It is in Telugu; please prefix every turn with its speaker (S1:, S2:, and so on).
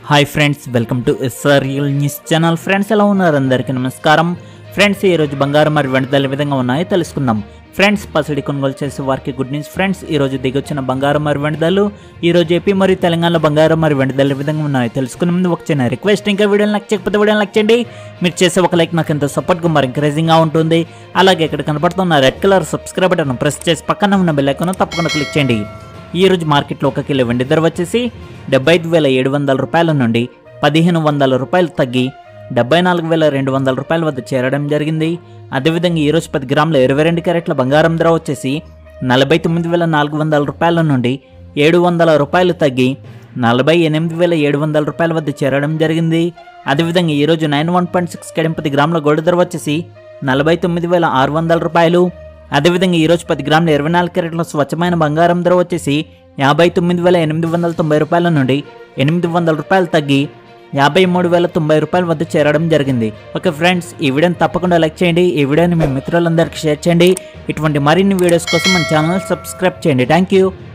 S1: hi friends welcome to SRL news channel friends ఎలా ఉన్నారు అందరికీ నమస్కారం ఫ్రెండ్స్ ఈ రోజు బంగారం మరి వెండి ధరలు ఏ విధంగా ఉన్నాయో తెలుసుకుందాం ఫ్రెండ్స్ పసిడి కొనుగోలు చేసే వారికి గుడ్ న్యూస్ ఫ్రెండ్స్ ఈ రోజు దిగొచ్చిన బంగారం మరి వెండి ధరలు ఈ రోజు ఏపీ మరియు తెలంగాణలో బంగారం మరి వెండి ధరలు ఏ విధంగా ఉన్నాయో తెలుసుకునే ముందు ఒక చిన్న రిక్వెస్ట్ ఇంకా వీడియోని లైక్ చేయకపోతే వీడియోని లైక్ చేయండి మీరు చేసే ఒక లైక్ నాకు ఎంతో సపోర్ట్గా మరి ఎంకరేజింగ్గా ఉంటుంది అలాగే ఇక్కడ కనపడుతున్న red colour subscribe button press చేసి పక్కన ఉన్న బెల్ ఐకాన్ తప్పకుండా క్లిక్ చేయండి ఈ రోజు మార్కెట్లో ఒక కిలో వెండి ధర వచ్చేసి డెబ్బై ఐదు వేల ఏడు వందల రూపాయల నుండి పదిహేను వందల రూపాయలు తగ్గి డెబ్బై నాలుగు వేల రెండు వందల రూపాయల వద్ద చేరడం జరిగింది అదేవిధంగా ఈ రోజు పది గ్రాముల ఇరవై రెండు క్యారెట్ల బంగారం ధర వచ్చేసి నలభై తొమ్మిది వేల నాలుగు వందల రూపాయల నుండి ఏడు వందల రూపాయలు తగ్గి నలభై ఎనిమిది వేల ఏడు వందల రూపాయల వద్ద చేరడం జరిగింది అదేవిధంగా ఈ రోజు నైన్ వన్ పాయింట్ సిక్స్ కేడం పది గ్రాముల గోల్డ్ ధర వచ్చేసి నలభై తొమ్మిది వేల ఆరు వందల రూపాయలు అదేవిధంగా ఈరోజు పది గ్రాముల ఇరవై నాలుగు క్యారెట్ల స్వచ్ఛమైన బంగారం ధర వచ్చేసి యాభై తొమ్మిది వేల ఎనిమిది వందల తొంభై రూపాయల నుండి ఎనిమిది వందల రూపాయలు తగ్గి యాభై మూడు వేల తొంభై రూపాయల వద్ద చేరడం జరిగింది ఓకే ఫ్రెండ్స్ ఈ వీడియోని తప్పకుండా లైక్ చేయండి ఈ వీడియోని మీ మిత్రులందరికీ షేర్ చేయండి ఇటువంటి మరిన్ని వీడియోస్ కోసం మన ఛానల్ సబ్స్క్రైబ్ చేయండి థ్యాంక్ యూ